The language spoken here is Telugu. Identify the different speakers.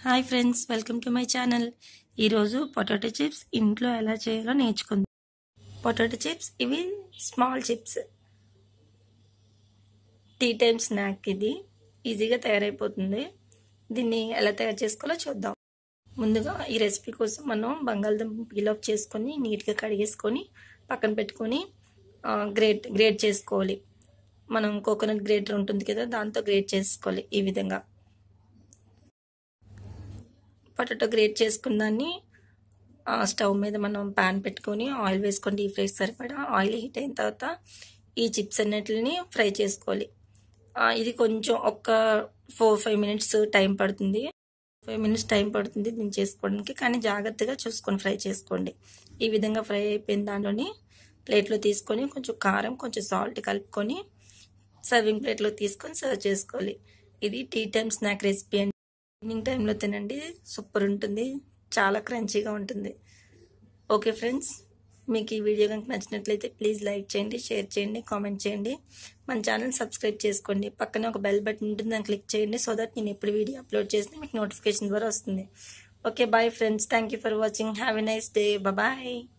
Speaker 1: hi friends welcome to my channel ఈరోజు పొటాటో చిప్స్ ఇంట్లో ఎలా చేయాలో నేర్చుకుందాం పొటాటో చిప్స్ ఇవి small chips tea time snack ఇది ఈజీగా తయారైపోతుంది దీన్ని ఎలా తయారు చేసుకోవాలో చూద్దాం ముందుగా ఈ రెసిపీ కోసం మనం బంగాళదుంప పీల్ ఆఫ్ చేసుకొని నీట్గా కడిగేసుకొని పక్కన పెట్టుకొని గ్రేట్ గ్రేట్ చేసుకోవాలి మనం కోకోనట్ గ్రేటర్ ఉంటుంది కదా దాంతో గ్రేట్ చేసుకోవాలి ఈ విధంగా పొటాటో గ్రేట్ చేసుకున్న దాన్ని స్టవ్ మీద మనం ప్యాన్ పెట్టుకొని ఆయిల్ వేసుకొని డీప్ ఫ్రై సరిపడా ఆయిల్ హీట్ అయిన తర్వాత ఈ చిప్స్ అన్నిటిని ఫ్రై చేసుకోవాలి ఇది కొంచెం ఒక ఫోర్ ఫైవ్ మినిట్స్ టైం పడుతుంది ఫైవ్ మినిట్స్ టైం పడుతుంది దీన్ని చేసుకోవడానికి కానీ జాగ్రత్తగా చూసుకొని ఫ్రై చేసుకోండి ఈ విధంగా ఫ్రై అయిపోయిన దాంట్లోని ప్లేట్లో తీసుకొని కొంచెం కారం కొంచెం సాల్ట్ కలుపుకొని సర్వింగ్ ప్లేట్లో తీసుకొని సర్వ్ చేసుకోవాలి ఇది టీ టైమ్ స్నాక్ రెసిపీ అండి ఈవినింగ్ టైంలో తినండి సూపర్ ఉంటుంది చాలా క్రంచీగా ఉంటుంది ఓకే ఫ్రెండ్స్ మీకు ఈ వీడియో కనుక నచ్చినట్లయితే ప్లీజ్ లైక్ చేయండి షేర్ చేయండి కామెంట్ చేయండి మన ఛానల్ సబ్స్క్రైబ్ చేసుకోండి పక్కనే ఒక బెల్ బటన్ ఉంటుంది దాన్ని క్లిక్ చేయండి సో దట్ నేను ఎప్పుడు వీడియో అప్లోడ్ చేస్తే మీకు నోటిఫికేషన్ ద్వారా వస్తుంది okay bye friends thank you for watching have a nice day bye